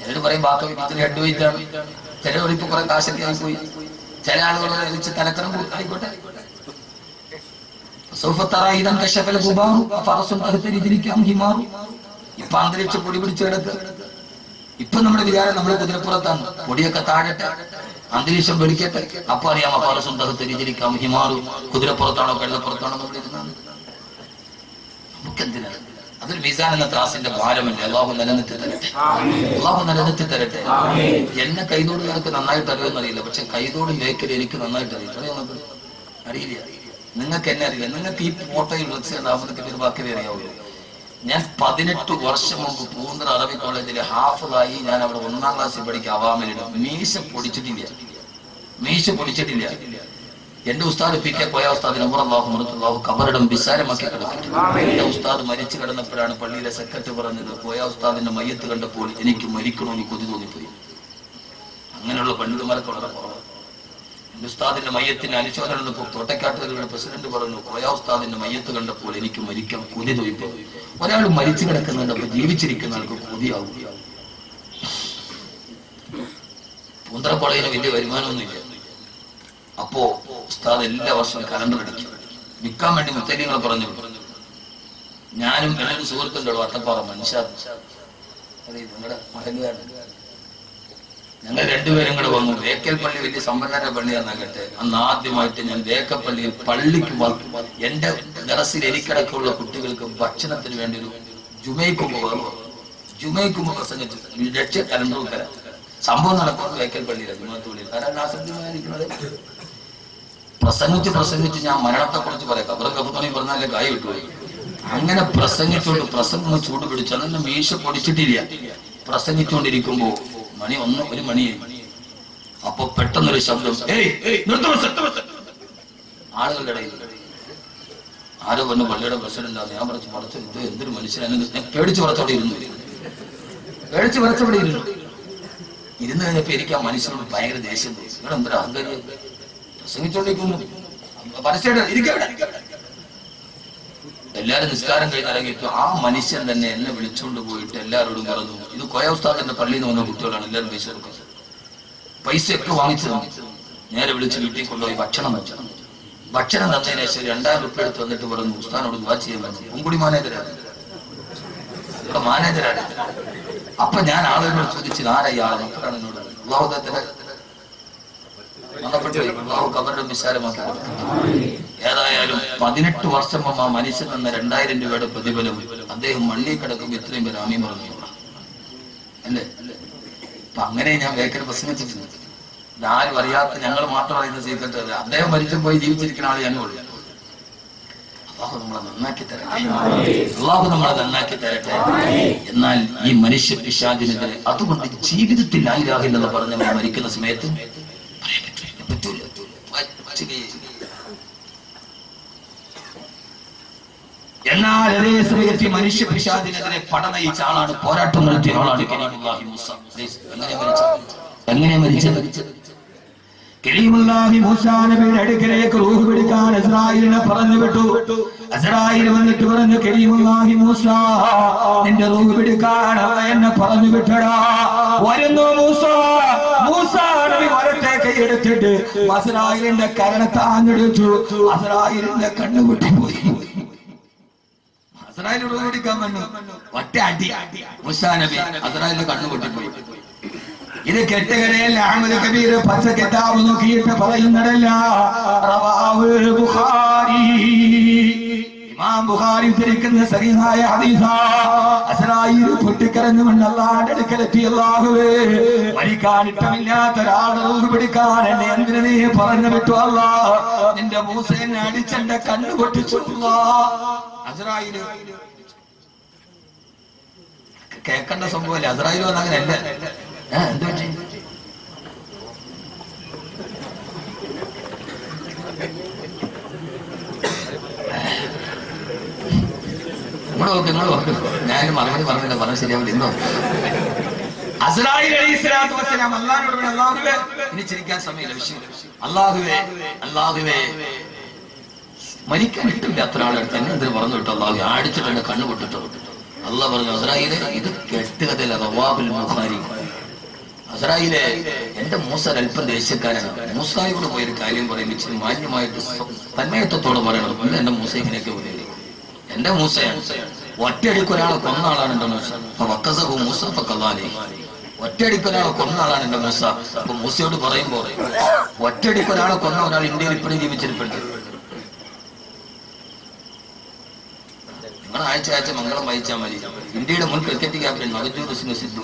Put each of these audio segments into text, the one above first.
ചിലർ പറയും ബാക്കി ഇതിന് ഹെഡ് വെയിറ്റ് ആണ് ചിലർ ഇപ്പൊ കുറെ കാശൊക്കെ ആയി പോയി ചില ആളുകൾ വെച്ച് തലക്കനം കൂടി ആയിക്കോട്ടെ സൗഫ തറ ഇതം കശഫൽ ഗുബാറു ഫറസുൻ തഹ്ത രിജ്ലിക്കാം ഹിമാറു ഇപ്പൊ അന്തരീക്ഷം പൊടി പിടിച്ച് കിടക്കുക ഇപ്പൊ നമ്മുടെ വിചാരം നമ്മുടെ കുതിരപ്പുറത്താണ് പൊടിയൊക്കെ താഴട്ടെ അന്തരീക്ഷം വെടിക്കട്ടെ അപ്പൊ അറിയാം ഫറസുൻ തഹ്ത രിജ്ലിക്കാം ഹിമാറു കുതിരപ്പുറത്താണോ വെള്ളപ്പുറത്താണോ നമ്മൾ ഇരുന്നത് നമുക്കെന്തിനാണ് അതൊരു മിസാൻ എന്ന ത്രാസിന്റെ ഭാരമല്ലേ അള്ളാഹു നിലനിർത്തി തരട്ടെ അള്ളാഹു നിലനിർത്തി തരട്ടെ എന്നെ കൈതോട് നിനക്ക് നന്നായിട്ട് അറിയുമെന്ന് അറിയില്ല പക്ഷെ കൈതോട് മേക്കൽ എനിക്ക് നന്നായിട്ട് അറിയില്ല അറിയാം നമുക്ക് അറിയില്ല നിങ്ങൾക്ക് എന്നെ അറിയില്ല നിങ്ങൾക്ക് ഈ ഫോട്ടോയിൽ വിളിച്ചുണ്ടാവുമ്പോൾ ഒരു ബാക്കി അറിയാവുള്ളൂ ഞാൻ പതിനെട്ട് വർഷം മുമ്പ് പൂന്തറ അറബി കോളേജിലെ ഹാഫിളായി ഞാൻ അവിടെ ഒന്നാം ക്ലാസ്സിൽ പഠിക്കുക അവാമിലിടും മീശ പൊടിച്ചിട്ടില്ല മീശ പൊടിച്ചിട്ടില്ല എന്റെ ഉസ്താദ് പി കെ കോയ ഉസ്താദ് നമ്പറല്ലാഹു മറുത്തല്ലാഹു കബറിടം വിസാരമാക്കി കിടക്കട്ടെ എന്റെ ഉസ്താദ് മരിച്ചു കിടന്നപ്പോഴാണ് പള്ളിയിലെ സെക്രട്ടറി പറഞ്ഞത് കോയ ഉസ്താദിന്റെ മയ്യത്ത് കണ്ടപ്പോൾ എനിക്ക് മരിക്കണമെന്ന് കൊതി തോന്നിപ്പോയി അങ്ങനെയുള്ള പണ്ഡിതന്മാരൊക്കെ വളരെ കുറവാണ് എന്റെ ഉസ്താദിന്റെ മയ്യത്തിന് അനുശോചനം വന്നപ്പോൾ തോട്ടക്കാട്ടുകാരുടെ പ്രസിഡന്റ് പറഞ്ഞു കോയ ഉസ്താദിന്റെ മയ്യത്ത് കണ്ടപ്പോൾ എനിക്ക് മരിക്കാൻ കൊതി തോന്നിപ്പോയി ഒരാൾ മരിച്ചു കിടക്കുന്നുണ്ടപ്പോൾ ജീവിച്ചിരിക്കുന്ന ആൾക്ക് കൊതിയാവും പൂന്തറ കോളേജിന് വലിയ വരുമാനമൊന്നുമില്ല അപ്പോ ഉസ്താദ് എല്ലാ വർഷവും കലണ്ടർ അടിക്കും വിൽക്കാൻ വേണ്ടി മുത്തലിങ്ങൾ പറഞ്ഞു ഞാനും എന്നൊരു സുഹൃത്തുണ്ടോ വട്ടപ്പാറ മനുഷ്യ നിങ്ങളുടെ മകനുകാരൻ ഞങ്ങൾ രണ്ടുപേരും കൂടെ വന്നു വേക്കൽ പള്ളി വലിയ സമ്പന്നരുടെ പള്ളിയാന്നാകട്ടെ അന്ന് ആദ്യമായിട്ട് ഞാൻ വേക്കൽ പള്ളിയിൽ പള്ളിക്ക് വ- എന്റെ ദറസിൽ എനിക്കടക്കമുള്ള കുട്ടികൾക്ക് ഭക്ഷണത്തിന് വേണ്ടി ഒരു ജുമൈക്കുമ്പ് വന്നു ജുമൈക്കുമ്പ് പ്രസംഗിച്ചു രക്ഷ കലണ്ടർ തരാം സംഭവം നടക്കുന്നത് വേക്കൽ പള്ളിയിലാണ് ജുമാത്തുള്ളിയിൽ കാരണം നാസദ്യമായിരിക്കുന്നത് പ്രസംഗിച്ച് പ്രസംഗിച്ച് ഞാൻ മരണത്തെ കുറിച്ച് പറയാം കബറും കപ്പത്തോണി പറഞ്ഞാലേ കായ് വിട്ടുപോയി അങ്ങനെ പ്രസംഗിച്ചുകൊണ്ട് പ്രസംഗം ചൂട് പിടിച്ചു അതൊന്നും മീശ പൊടിച്ചിട്ടില്ല പ്രസംഗിച്ചുകൊണ്ടിരിക്കുമ്പോ മണി ഒന്ന് ഒരു മണിയായി അപ്പൊ പെട്ടെന്നൊരു ശബ്ദം "ഏയ്, ഏയ്, നിർത്ത് ബസ്, നിർത്ത് ബസ്." ആളുകളുടെ ഇടയിൽ ആരോ പറഞ്ഞു പള്ളിയുടെ പ്രസിഡന്റ് ഞാൻ പറഞ്ഞു പറച്ചു ഇത് എന്തൊരു മനുഷ്യനാണ് ഞാൻ പേടിച്ച് പറച്ചവിടെ ഇരുന്നു പേടിച്ച് പറച്ചവിടെ ഇരുന്നു ഇരുന്ന് കഴിഞ്ഞപ്പോ എനിക്ക് ആ മനുഷ്യനോട് ഭയങ്കര ദേഷ്യം തോന്നി ഇവിടെ എന്തൊരു അഹങ്കാരി പ്രസംഗിച്ചോണ്ടിരിക്കുന്നു പരസ്യമായിട്ട് ഇരിക്കവിടെ എല്ലാരും നിസ്കാരം കഴിഞ്ഞ് ഇറങ്ങിയിട്ട് ആ മനുഷ്യൻ തന്നെ എന്നെ വിളിച്ചുകൊണ്ട് പോയിട്ട് എല്ലാവരോടും പറഞ്ഞു ഇത് കോയ ഉസ്താദിന്റെ പള്ളിയിൽ നിന്ന് വന്ന കുട്ടികളാണ് എല്ലാവരും പൈസ കൊടുക്കുന്നത് പൈസയൊക്കെ വാങ്ങിച്ചു തന്നു നേരെ വിളിച്ച് വീട്ടിൽ കൊണ്ടുപോയി ഭക്ഷണം വെച്ചു ഭക്ഷണം തന്നതിന് ശേഷം രണ്ടായിരം റുപ്യ എടുത്ത് വന്നിട്ട് പറഞ്ഞു ഉസ്താനോട് ദുവാ ചെയ്യാൻ പറഞ്ഞു പുങ്കുടി മാനേജരാണ് ഇവിടെ മാനേജരാണ് അപ്പൊ ഞാൻ ആളുകളോട് ചോദിച്ചത് ആരാ ഇയാളെ മക്കളാണ് എന്നോട് അള്ളാഹുദത്തിന്റെ മരണപ്പെട്ടു പോയി. അള്ളാഹു കബറിടം വിശാലമാക്കി കൊടുത്തു ഏതായാലും പതിനെട്ട് വർഷം മുമ്പ് ആ മനുഷ്യൻ എന്ന രണ്ടായിരം രൂപയുടെ പ്രതിഫലം അദ്ദേഹം മണ്ണിൽ കിടക്കുമ്പോൾ ഇത്രയും പേര് ആമീൻ പറഞ്ഞു അല്ലേ അപ്പൊ അങ്ങനെ ഞാൻ വേക്കൽ പ്രസംഗിച്ചിട്ടുണ്ട് ഇതാരും അറിയാത്ത ഞങ്ങൾ മാത്രം അറിയുന്ന സീക്രട്ട് അല്ല അദ്ദേഹം മരിച്ചു പോയി ജീവിച്ചിരിക്കുന്ന ആൾ ഞാനും ഉള്ളു അള്ളാഹു നമ്മളെ നന്നാക്കി തരട്ടെ അള്ളാഹു നമ്മളെ നന്നാക്കി തരട്ടെ എന്നാൽ ഈ മനുഷ്യ പിശാചിനെതിരെ അതുകൊണ്ട് ജീവിതത്തിൽ ആയിരാഹില്ലെന്ന് പറഞ്ഞ് നമ്മൾ മരിക്കുന്ന സമയത്ത് പറയാൻ പറ്റില്ല പറ്റൂല പറ്റുകയില്ല എന്നാൽ അതേ സമയത്ത് ഈ മനുഷ്യ പിശാചിനെതിരെ പട നയിച്ച ആളാണ് പോരാട്ടം നടത്തിയ ആളാണ് കരീമുല്ലാഹി മൂസ എങ്ങനെ മരിച്ചത് എങ്ങനെ മരിച്ചത് കരീമുല്ലാഹി മൂസാ നബിയുടെ അടുക്കലേക്ക് റൂഹ് പിടിക്കാൻ ഇസ്രായേലിനെ പറഞ്ഞു വിട്ടു ഇസ്രായേൽ വന്നിട്ട് പറഞ്ഞു കരീമുല്ലാഹി മൂസ നിന്റെ റൂഹ് പിടിക്കാൻ അള്ള എന്നെ പറഞ്ഞു വിട്ടടാ വരുന്നു മൂസ മൂസ നബി വരട്ടെ കൈയെടുത്തിട്ട് അസ്രായേലിന്റെ കരണത്താഞ്ഞെടുത്തു അസ്രായേലിന്റെ കണ്ണു പൊട്ടിപ്പോയി അസറായിലോട് ഓടിക്കാൻ വന്നു ഒറ്റ അടി മുസാ നബി അസറായിലെ കണ്ണു പൊട്ടിപ്പോയി ഇത് കെട്ടുകരയിൽ അഹമ്മദ് കബീർ പച്ച കിതാബ് നോക്കിയിട്ട് പറയുന്നതല്ല റവാഹു ബുഖാരി ഇമാം ബുഖാരി ഉദ്ധരിക്കുന്ന സഹിഹായ ഹദീസ അസ്രായിൽ പൊട്ടിക്കരഞ്ഞുകൊണ്ട് അള്ളാന്റെ അടുക്കലെത്തി അല്ലാഹുവേ മരിക്കാൻ ഇഷ്ടമില്ലാത്ത ഒരാളുടെ റൂഹ് പിടിക്കാൻ എന്നെ എന്തിനു നീ പറഞ്ഞു വിട്ടു അല്ലാ നിന്റെ മൂസ എന്നെ അടിച്ചെന്റെ കണ്ണു പൊട്ടിച്ചു അല്ലാ അസ്രായില് കേൾക്കേണ്ട സംഭവമല്ലേ അസ്രായില് വന്ന അങ്ങനെയല്ല ഏ, എന്ത് പറ്റി ഇങ്ങോട്ട് നോക്ക് ഇങ്ങോട്ട് നോക്ക് ഞാൻ മറുപടി പറഞ്ഞില്ല പറഞ്ഞ ശരിയാവില്ല ഇന്നോ അസ്രായിൽ അലൈഹി സ്വലാത്തു വസ്സലാം അള്ളാഹിനോട് പറഞ്ഞു, അള്ളാഹുവേ ഇനി ചിരിക്കാൻ സമയമില്ല വിഷയം അള്ളാഹുവേ അള്ളാഹുവേ മരിക്കാൻ ഇഷ്ടമില്ലാത്ത ഒരാളെടുത്ത് എന്നെ എന്തിനു പറഞ്ഞു വിട്ടു അള്ളാഹു അടിച്ചിട്ട് എന്റെ കണ്ണു പൊട്ടിട്ടു അള്ളാഹ് പറഞ്ഞു അസ്രായിലെ ഇത് കെട്ടുകഥയില്ല റവാബുൽ ബുഖാരി ഇസ്രായേലെ എന്റെ മൂസ ഒരല്പം ദേഷ്യക്കാരനാണ് മൂസായോട് പോയൊരു കാര്യം പറയും ഇച്ചിരി മാന്യമായിട്ട് സ്വ- തന്മയത്വത്തോടെ പറയണം അല്ല എന്റെ മൂസ ഇങ്ങനെയൊക്കെ പറയും എന്റെ മൂസയാണ് ഒറ്റയടിക്ക് ഒരാളെ കൊന്ന ആളാണ് എന്റെ മൂസ അപ്പൊ വക്കസഹു മൂസ അപ്പൊ കല്ലാലേ ഒറ്റയടിക്ക് ഒരാളെ കൊന്ന ആളാണ് എന്റെ മൂസ അപ്പൊ മൂസയോട് പറയുമ്പോ ഒറ്റയടിക്ക് ഒരാളെ കൊന്ന ഒരാൾ ഇന്ത്യയിൽ ഇപ്പോഴും ജീവിച്ചിരിപ്പുണ്ട് നിങ്ങൾ ആഴ്ച ആഴ്ച മംഗളം വായിച്ചാൽ മതി ഇന്ത്യയുടെ മുൻ ക്രിക്കറ്റ് ക്യാപ്റ്റൻ നവജോത് സിംഗ് സിദ്ധു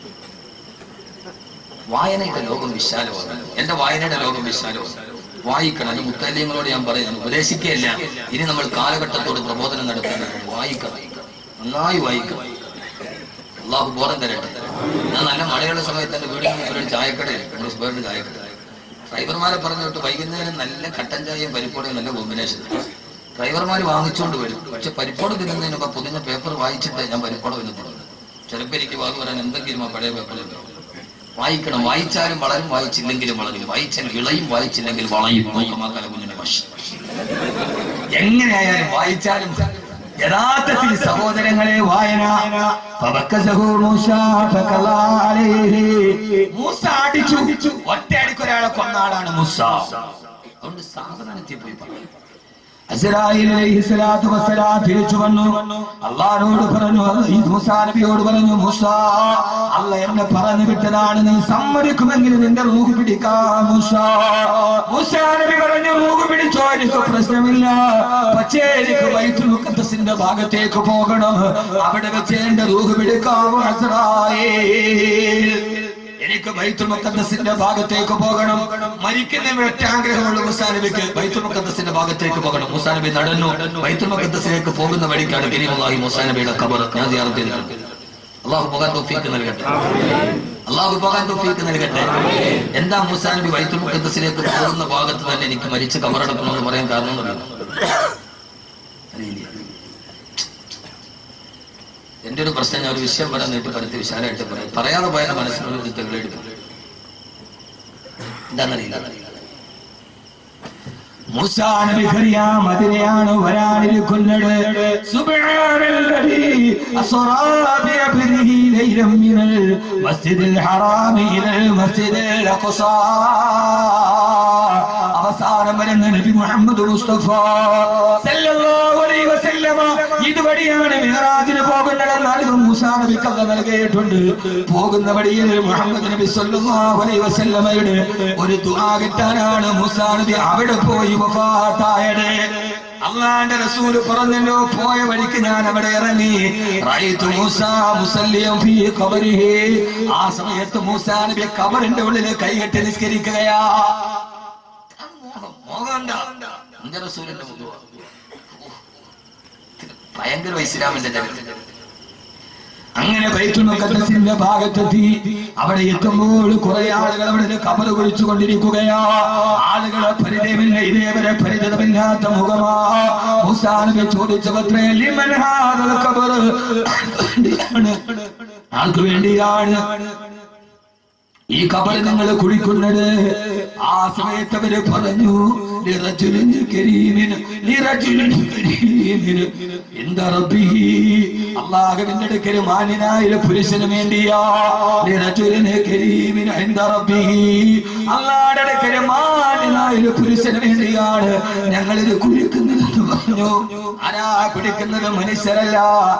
വായനയുടെ ലോകം വിശാലമാണ് എന്റെ വായനയുടെ ലോകം വിശാലമാണ് വായിക്കണം അത് മുത്തല്യങ്ങളോട് ഞാൻ പറയുന്നു ഉപദേശിക്കുകയല്ല ഇനി നമ്മൾ കാലഘട്ടത്തോട് പ്രബോധനം നടത്തേണ്ടത് വായിക്കണം നന്നായി വായിക്കണം അള്ളാഹു ബോധം തരട്ടെ ഞാൻ നല്ല മഴയുള്ള സമയത്ത് എന്റെ വീടിന് മുമ്പിൽ ഒരു ചായക്കടയിൽ നമ്മുടെ സുബേറിന്റെ ചായക്കട ഡ്രൈവർമാരെ പറഞ്ഞു വിട്ട് വൈകുന്നേരം നല്ല കട്ടൻ ചായയും പരിപ്പോടയും നല്ല കോമ്പിനേഷൻ ഡ്രൈവർമാർ വാങ്ങിച്ചുകൊണ്ട് വരും പക്ഷെ പരിപ്പോട് തിന്നുന്നതിന് മുമ്പ് പുതിയ പേപ്പർ വായിച്ചിട്ട് ഞാൻ പരിപ്പോട തിന്നിട്ടുള്ളൂ ചിലപ്പോൾ എനിക്ക് വാങ്ങി വരാൻ എന്തെങ്കിലും ആ പഴയ പേപ്പറിൽ വായിക്കണം വായിച്ചാലും വളരും വായിച്ചില്ലെങ്കിലും വളരും വായിച്ചാൽ ഇളയും വായിച്ചില്ലെങ്കിൽ വളയും നോക്കമാക്കാല കുഞ്ഞിന്റെ വശ എങ്ങനെയായാലും വായിച്ചാലും യഥാർത്ഥത്തിൽ സഹോദരങ്ങളെ വായന ഫബക്കസഹു മൂസ ഫഖലാ അലൈഹി. മൂസ അടിച്ചു ഒറ്റയടിക്ക് ഒരാളെ കൊന്ന ആളാണ് മൂസ അതുകൊണ്ട് സാവധാനത്തിൽ പോയി പറയും അസ്രായേൽ അലൈഹിസ്സലാത്തു വസ്സലാം തിരിച്ചു വന്നു അള്ളാഹുവോട് പറഞ്ഞു ഈ മൂസാ നബിയോട് പറഞ്ഞു മൂസ അല്ല എന്നെ പറഞ്ഞു വിട്ടതാണ് നീ സമ്മതിക്കുമെങ്കിൽ നിന്റെ റൂഹ് പിടിക്കാം മൂസ മൂസാ നബി പറഞ്ഞു റൂഹ് പിടിച്ചോ എനിക്ക് പ്രശ്നമില്ല പക്ഷേ എനിക്ക് ബൈത്തുൽ മുഖദ്ദസിന്റെ ഭാഗത്തേക്ക് പോകണം അവിടെ വെച്ച് എന്റെ റൂഹ് പിടിക്കാം അസ്രായേൽ എനിക്ക് ബൈത്തുൽ മുഖദ്ദസിന്റെ ഭാഗത്തേക്ക് പോകണം മരിക്കുന്ന ഒറ്റ ആഗ്രഹമുള്ള മുസാനബിക്ക് ബൈത്തുൽ മുഖദ്ദസിന്റെ ഭാഗത്തേക്ക് പോകണം മുസാനബി നടന്നു ബൈത്തുൽ മുഖദ്ദസിലേക്ക് പോകുന്ന വഴിക്കാണ് കരീമുല്ലാഹി മുസാനബിയുടെ ഖബർ ഞാൻ സിയാറത്ത് ചെയ്തിട്ടുണ്ട് അള്ളാഹു പോകാൻ തോഫീക്ക് നൽകട്ടെ അള്ളാഹു പോകാൻ തോഫീക്ക് നൽകട്ടെ എന്താ മുസാനബി ബൈത്തുൽ മുഖദ്ദസിലേക്ക് പോകുന്ന ഭാഗത്ത് തന്നെ എനിക്ക് മരിച്ച് കബറടക്കണമെന്ന് പറയാൻ കാരണം എന്നറിയാം അറിയില്ല എന്റെ ഒരു പ്രശ്നം ഞാൻ ഒരു വിഷയം പറയാൻ നീട്ടി പരത്തി വിശാലമായിട്ട് പറയാം പറയാതെ പോയാൽ മനസ്സിനൊരു ഒരു തെളിവെടുക്കും എന്താണെന്നറിയില്ല മൂസാ നബി അറിയാം അതിനെയാണ് വരാനിരിക്കുന്നത് സുബ്ഹാനല്ലദീ അസ്റാ ബിഅബ്ദിഹി ലൈലൻ മിനൽ മസ്ജിദിൽ ഹറാമി ഇലൽ മസ്ജിദിൽ അഖ്സാ അവസാനം വരുന്ന നബി മുഹമ്മദ് മുസ്തഫ സല്ലല്ലാഹു അലൈഹി വസല്ലമ ഇതുവഴിയാണ് മിഹ്റാജിന് പോകുന്നതെന്ന് അറിവ് മൂസാ നബി കഥ നൽകിയിട്ടുണ്ട് പോകുന്ന വഴിയിൽ മുഹമ്മദ് നബി സല്ലല്ലാഹു അലൈഹി വസല്ലമയുടെ ഒരു ദുആ കിട്ടാനാണ് മൂസാ നബി അവിടെ പോയി വഫാത്തായത് അള്ളാന്റെ റസൂല് പറഞ്ഞല്ലോ പോയ വഴിക്ക് ഞാൻ അവിടെ ഇറങ്ങി റഅയ്തു മൂസാ മുസല്ലിയം ഫീ ഖബരിഹി ആ സമയത്ത് മൂസാ നബി ഖബറിന്റെ ഉള്ളിൽ കൈകെട്ടി നിസ്കരിക്കുകയാ മോഹം മോഹമുണ്ടോ എന്റെ റസൂലിന്റെ മുഖം ഭയങ്കര ഇസ്ലാമിന്റെ ചരിത്രം അങ്ങനെ ബൈത്തുൽ മുഖദ്ദസിന്റെ ഭാഗത്തെത്തി അവിടെ എത്തുമ്പോൾ കുറെ ആളുകൾ അവിടെ കബർ കുഴിച്ചു കൊണ്ടിരിക്കുകയാ ആളുകളെ പരിചയമില്ല ഇതേവരെ പരിചിതമില്ലാത്ത മുഖമാ മൂസാ നബി ചോദിച്ചപത്രേ ലിമൻ ഹാദൽ ഖബർ ആൾക്ക് വേണ്ടിയാണ് ഈ കബർ നിങ്ങൾ കുഴിക്കുന്നത് ആ സമയത്ത് അവര് പറഞ്ഞു "ലിറജുലിൻ കരീമിൻ, ലിറജുലിൻ കരീമിൻ, ഇന്ദ റബ്ബിഹി." അള്ളാഹുവിന്റെ അടുക്കൽ മാന്യനായ ഒരു പുരുഷന് വേണ്ടിയാ ലിറജുലിൻ കരീമിൻ ഇന്ദ റബ്ബിഹി. അള്ളാഹുടെ അടുക്കൽ മാന്യനായ ഒരു പുരുഷന് വേണ്ടിയാണ് ഞങ്ങൾ ഇത് കുഴിക്കുന്നതെന്ന് പറഞ്ഞു ആരാ കുടിക്കുന്നത് മനുഷ്യരല്ല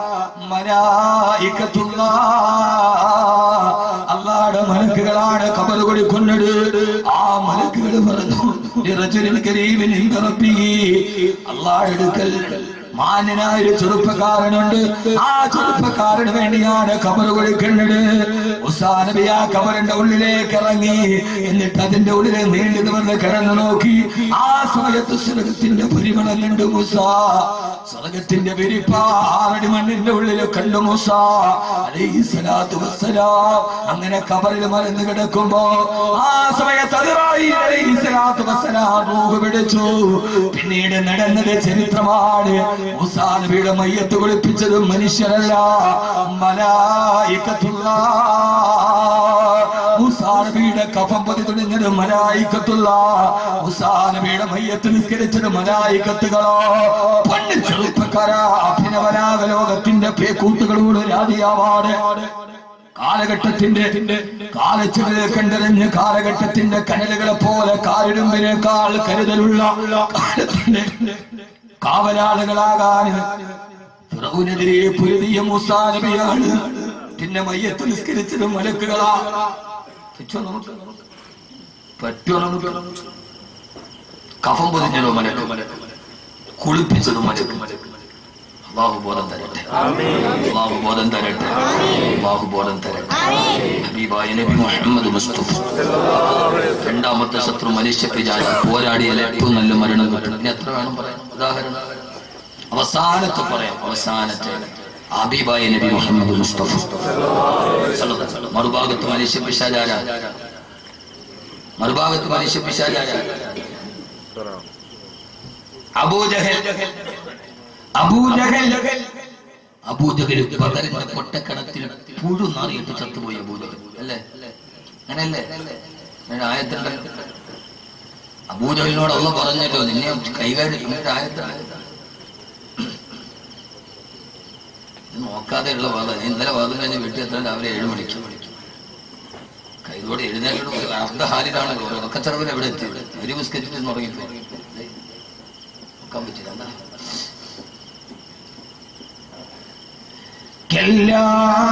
മലായിക്കത്തുള്ള അള്ളാടെ മലക്കുകളാണ് കബർ കൊടുക്കുന്നത് ആ മലക്കുകൾ പറഞ്ഞു "ലിറജുലിൻ കരീമിൻ ഇൻദ റബ്ബിഹി." അള്ളാഹുടെ അടുക്കൽ മാന്യനായ ഒരു ചെറുപ്പക്കാരനുണ്ട് ആ ചെറുപ്പക്കാരന് വേണ്ടിയാണ് കബർ കൊടുക്കുന്നത് ഉസാ നബി ആ കബറിന്റെ ഉള്ളിലേക്ക് ഇറങ്ങി എന്നിട്ട് അതിന്റെ ഉള്ളിൽ നീണ്ടു നിവർന്ന് കിടന്നു നോക്കി ആ സമയത്ത് സ്വർഗത്തിന്റെ പരിമളം കണ്ടു മുസ സ്വർഗത്തിന്റെ വിരിപ്പ ആറടി മണ്ണിന്റെ ഉള്ളിൽ കണ്ടു മുസ അലൈഹി സ്വലാത്തു വസ്സലാം അങ്ങനെ കബറിൽ മറന്നു കിടക്കുമ്പോ ആ സമയത്ത് അസ്രായീൽ അലൈഹി സ്വലാത്തു വസ്സലാം റൂഹ് പിടിച്ചു പിന്നീട് നടന്നത് ചരിത്രമാണ് മൂസാ നബിയുടെ മയ്യത്ത് കുളിപ്പിച്ചത് മനുഷ്യരല്ല മലായിക്കത്തുള്ള മൂസാ നബിയുടെ കഫം പതി തുണിഞ്ഞത് മലായിക്കത്തുള്ള മൂസാ നബിയുടെ മയ്യത്ത് നിസ്കരിച്ചത് മലായിക്കത്തുകളോ പണ്ട് ചെറുപ്പക്കാരാ അഭിനവരാഗ ലോകത്തിന്റെ പേക്കൂട്ടുകളോട് രാതിയാവാട് കാലഘട്ടത്തിന്റെ കാലച്ചുകളിൽ കണ്ടെറിഞ്ഞ് കാലഘട്ടത്തിന്റെ കനലുകളെ പോലെ കാലിടുമ്പിനേക്കാൾ കരുതലുള്ള കാലത്തിന്റെ കാവലാളുകളാകാൻ ഫിറൗനെതിരെ പൊരുതിയ മൂസാ നബിയാണ് പിന്നെ മയ്യത്ത് നിസ്കരിച്ചത് മലക്കുകളാ പറ്റുമോ നമുക്ക് പറ്റുമോ നമുക്ക് കഫം പൊതിഞ്ഞതോ മലക്ക് കുളിപ്പിച്ചത് മലക്ക് അള്ളാഹു ബോധം തരട്ടെ അള്ളാഹു ബോധം തരട്ടെ അള്ളാഹു ബോധം തരട്ടെ ഹബീബായ നബി മുഹമ്മദ് മുസ്തഫ രണ്ടാമത്തെ ശത്രു മനുഷ്യ പിജാജ പോരാടിയാൽ ഏറ്റവും നല്ല മരണം കിട്ടും ഇനി എത്ര വേണം പറയാം ഉദാഹരണം അവസാനത്തെ പറയാം അവസാനത്തെ ഹബീബായ നബി മുഹമ്മദ് മുസ്തഫ സല്ലല്ലാഹു അലൈഹി വസല്ലം. മറുഭാഗത്ത് മനുഷ്യ പിശാചാര മറുഭാഗത്ത് മനുഷ്യ പിശാചാര അബൂജഹൽ അബൂജഹൽ അബൂജഹൽ ബദറിന്റെ പൊട്ടക്കണത്തിൽ പുഴു നാറിയിട്ട് ചത്തുപോയി അബൂജഹൽ അല്ലേ അങ്ങനല്ലേ അങ്ങനെ ആയത്തുണ്ടല്ലോ അബൂജഹലിനോട് അള്ള പറഞ്ഞല്ലോ നിന്നെ കൈകാര്യം അങ്ങനെ ആയത്താണ് ഇത് നോക്കാതെയുള്ള വാദ നീ ഇന്നലെ വാദം കഴിഞ്ഞ് വീട്ടിൽ എത്താൻ രാവിലെ ഏഴ് മണിക്ക് കൈതോടെ എഴുന്നേറ്റ് അർദ്ധ ഹാലിലാണ് ഉറക്കച്ചടവിൽ എവിടെ എത്തി ഒരു ബിസ്ക്കറ്റിൽ നിന്ന് ഉറങ്ങിപ്പോയി ദേ, നോക്കാൻ പറ്റില്ല എന്താ كلا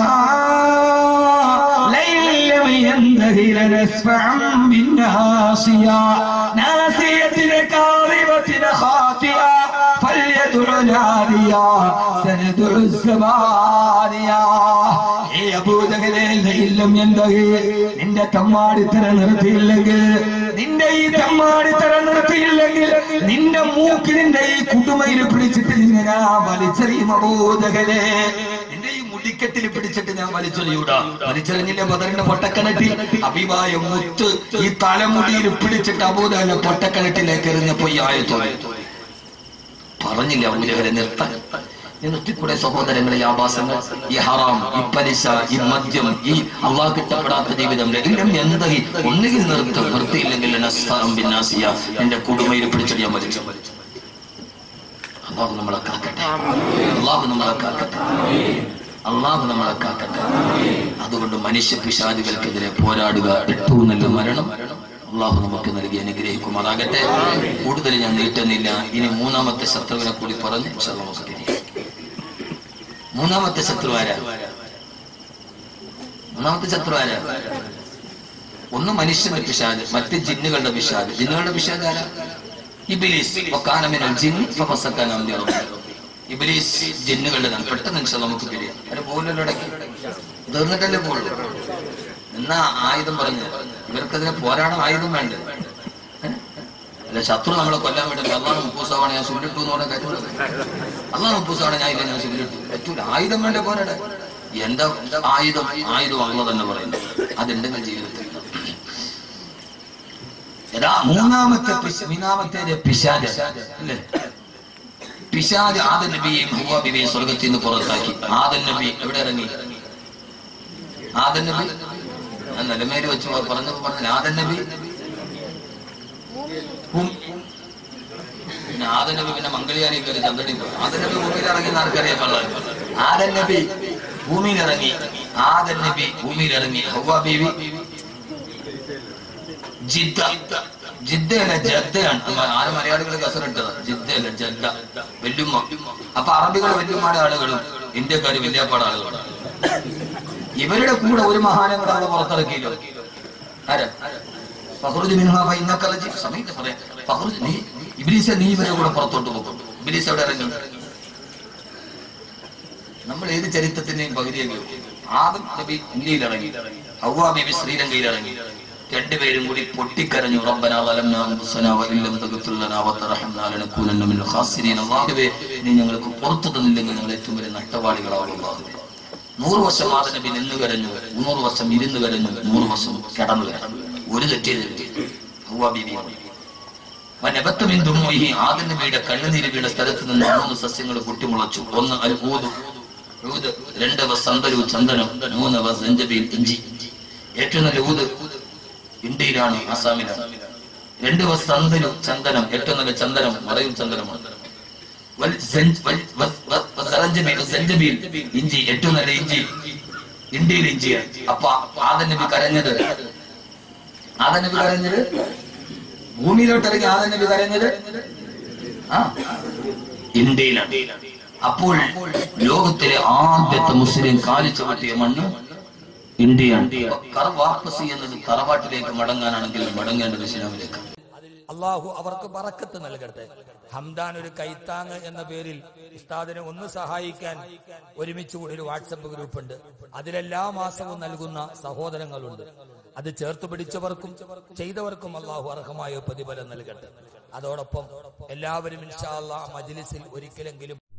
لئن لم ينتهي لنسفعا بالناصية ناصية كاذبة خاطئة فليدع ناديا سندع الزبانية ഏ അബൂജഹലെ ലൈലം എന്തഹി നിന്റെ തമ്മാടിത്തര നിർത്തിയില്ലെങ്കിൽ നിന്റെ ഈ തമ്മാടിത്തര നിർത്തിയില്ലെങ്കിൽ നിന്റെ മൂക്ക് നിന്റെ ഈ കുടുമയിൽ പിടിച്ചിട്ട് നിന്നെ ഞാൻ വലിച്ചെറിയും അബൂജഹലെ നിന്റെ ഈ മുടിക്കെട്ടിൽ പിടിച്ചിട്ട് ഞാൻ വലിച്ചെറിയൂടാ വലിച്ചെറിഞ്ഞില്ല ബദറിന്റെ പൊട്ടക്കിണറ്റിൽ അഭിമായ മുത്ത് ഈ തലമുടിയിൽ പിടിച്ചിട്ട് അബൂജഹലെ പൊട്ടക്കിണറ്റിലേക്ക് എറിഞ്ഞപ്പോ ഈ ആയത്തോലെ പറഞ്ഞില്ല അബൂജഹലെ നിർത്താൻ ഈ നിർത്തിക്കൂടെ സഹോദരങ്ങളെ ഈ ആവാസങ്ങൾ ഈ ഹറാം ഈ പലിശ ഈ മദ്യം ഈ അള്ളാഹ് കിട്ടപ്പെടാത്ത ജീവിതം ഇല്ലം എന്തായി ഒന്നുകിൽ നിർത്തും നിർത്തിയില്ലെങ്കിൽ നസ്താം ബിന്നാസിയ എന്റെ കുടുംബയിൽ പിടിച്ചിട്ട് ഞാൻ മരിച്ചു അള്ളാഹു നമ്മളെ കാക്കട്ടെ അള്ളാഹു നമ്മളെ കാക്കട്ടെ അള്ളാഹു നമ്മളെ കാക്കട്ടെ അതുകൊണ്ട് മനുഷ്യ പിശാചുകൾക്കെതിരെ പോരാടുക ഏറ്റവും നല്ല മരണം അള്ളാഹു നമുക്ക് നൽകി അനുഗ്രഹിക്കുമാറാകട്ടെ കൂടുതൽ ഞാൻ നീട്ടുന്നില്ല ഇനി മൂന്നാമത്തെ ശത്രുവിനെ കൂടി പറഞ്ഞ് ഇൻഷാ അല്ലാ നമുക്ക് തിരിയാം മൂന്നാമത്തെ ശത്രു ആരാ മൂന്നാമത്തെ ശത്രു ആരാ ഒന്ന് മനുഷ്യന്റെ പിശാജ് മറ്റ് ജിന്നുകളുടെ പിശാജ് ജിന്നുകളുടെ പിശാജ് ആരാ ഇബിലീസ് വക്കാനമിനൽ ജിന്ന് ഫഫസക്കാൻ അംരി റബ്ബിഹി. ഇബിലീസ് ജിന്നുകളുടെ നാം പെട്ടെന്ന് ഇൻഷാ അല്ലാ നമുക്ക് തിരിയാം അവരെ പോലല്ലോ ഇടയ്ക്ക് തീർന്നിട്ടല്ലേ പോകുള്ളൂ എന്നാ ആയുധം പറഞ്ഞു ഇവർക്കതിനെ പോരാടാൻ ആയുധം വേണ്ട അല്ല ശത്രു നമ്മളെ കൊല്ലാൻ വേണ്ടി അള്ളാഹ് മുപ്പൂസാവാണ് ഞാൻ സുല്ലിട്ടു എന്ന് പറഞ്ഞ കാര്യം അള്ളാഹ് മുപ്പൂസാവാണ് ഞാൻ ഇല്ല ഞാൻ സുല്ലിട്ടു പറ്റൂല ആയുധം വേണ്ട പോരാടെ എന്താ ആയുധം ആയുധം അള്ള തന്നെ പറയുന്നു അതുണ്ടെങ്കിൽ ജീവിതത്തിൽ യഥാ മൂന്നാമത്തെ പിശ- മൂന്നാമത്തെ പിശാജ് അല്ലേ പിശാജ് ആദൻ നബിയെയും ഹുവ ബിബിയെയും സ്വർഗത്തിൽ നിന്ന് പുറത്താക്കി ആദൻ നബി എവിടെ ഇറങ്ങി ആദൻ നബി ഞാൻ നിലമേല് വെച്ച് പറഞ്ഞപ്പോ പറഞ്ഞ ആദൻ നബി ഭൂമി- പിന്നെ ആദൻ നബി പിന്നെ മംഗളിയാനി കയറി ചന്ദ്രനിൽ പോയി ആദൻ നബി ഭൂമിയിൽ ഇറങ്ങി ആർക്കറിയാൻ പാടില്ല ആദൻ നബി ഭൂമിയിൽ ഇറങ്ങി ആദൻ നബി ഭൂമിയിൽ ഇറങ്ങി ഹൗവ ബീവി ജിദ്ദ ജിദ്ദയല്ല ജദ്ദയാണ് അമ്മ ആര് മലയാളികൾ കസറിട്ടത് ജിദ്ദയല്ല ജദ്ദ വെല്ലുമ്മ അപ്പൊ അറബികൾ വെല്ലുമ്മയുടെ ആളുകളും ഇന്ത്യക്കാര് വല്യാപ്പാട് ആളുകളും ഇവരുടെ കൂടെ ഒരു മഹാനെ കൂടെ അവിടെ പുറത്തിറക്കിയല്ലോ ആരാ ഫഹ്റുജ് മിൻഹാ ഫഇന്നക റജീം സമയത്ത് പറയാം ഫഹ്റുജ് നീ ഇബ്ലീസെ നീ ഇവരെ കൂടെ പുറത്തോട്ട് പോകും ഇബ്ലീസ് എവിടെ ഇറങ്ങി നമ്മൾ ഏത് ചരിത്രത്തിന്റെയും പകുതിയൊക്കെ ആദം നബി ഇന്ത്യയിൽ ഇറങ്ങി ഹവ്വാ ബിബി ശ്രീലങ്കയിൽ ഇറങ്ങി രണ്ടുപേരും കൂടി പൊട്ടിക്കരഞ്ഞു റബ്ബനാ വലംനാ അൻഫുസനാ വഇല്ലം തഗ്ഫിർ ലനാ വതർഹംനാ ലനകൂനന്ന മിനൽ ഖാസിരീൻ അല്ലാഹുവേ നീ ഞങ്ങൾക്ക് പുറത്തു തന്നില്ലെങ്കിൽ ഞങ്ങൾ ഏറ്റവും വലിയ നഷ്ടവാളികളാവും അല്ലാഹുവേ നൂറ് വർഷം ആദം നബി നിന്ന് കരഞ്ഞു നൂറ് വർഷം ഇരുന്ന് കരഞ്ഞു നൂറ് വർഷം കിടന്നു കരഞ്ഞു ഒരു തെറ്റിയതില്ല ഹവ്വാ ബിബി വനബത്തുമിൻ ദുമൂഹി ആദം നബിയുടെ കണ്ണുനീര് വീണ സ്ഥലത്ത് നിന്ന് മൂന്ന് സസ്യങ്ങൾ പൊട്ടിമുളച്ചു ഒന്ന് അൽ ഊദ് ഊദ് രണ്ട് വ സന്തരു ചന്ദനം മൂന്ന് വ സഞ്ചബീൽ ഇഞ്ചി ഏറ്റവും നല്ല ഊദ് ഇന്ത്യയിലാണ് ആസാമിലാണ് രണ്ട് വ സന്തരു ചന്ദനം ഏറ്റവും നല്ല ചന്ദനം മറയൂർ ചന്ദനമാണ് വൽ സഞ്ച- വൽ- വ- വ- വ സറഞ്ചബീൽ, സഞ്ചബീൽ ഇഞ്ചി ഏറ്റവും നല്ല ഇഞ്ചി ഇന്ത്യയിൽ ഇഞ്ചിയാണ് അപ്പൊ ആദൻ നബി കരഞ്ഞത് ആദൻ നബി കരഞ്ഞത് ഭൂമിയിലോട്ട് ഇറങ്ങി ആദൻ നബി കരഞ്ഞത് ആ ഇന്ത്യയിലാണ് അപ്പോൾ ലോകത്തിലെ ആദ്യത്തെ മുസ്ലിം കാലി ചവിട്ടിയ മണ്ണ് ഇന്ത്യയാണ് അപ്പൊ കറവാപ്പസി എന്നത് തറവാട്ടിലേക്ക് മടങ്ങാനാണെങ്കിൽ മടങ്ങേണ്ടത് ഇസ്ലാമിലേക്ക് അള്ളാഹു അവർക്ക് പറക്കത്ത് നൽകട്ടെ ഹംദാൻ ഒരു കൈത്താങ് എന്ന പേരിൽ ഉസ്താദിനെ ഒന്ന് സഹായിക്കാൻ ഒരുമിച്ച് കൂടി ഒരു വാട്സപ്പ് ഗ്രൂപ്പ് ഉണ്ട് അതിലെല്ലാ മാസവും നൽകുന്ന സഹോദരങ്ങളുണ്ട് അത് ചേർത്ത് പിടിച്ചവർക്കും ചെയ്തവർക്കും അള്ളാഹു അർഹമായ പ്രതിഫലം നൽകട്ടെ അതോടൊപ്പം എല്ലാവരും ഇൻഷാ അള്ളാഹ് മജ്ലിസിൽ ഒരിക്കലെങ്കിലും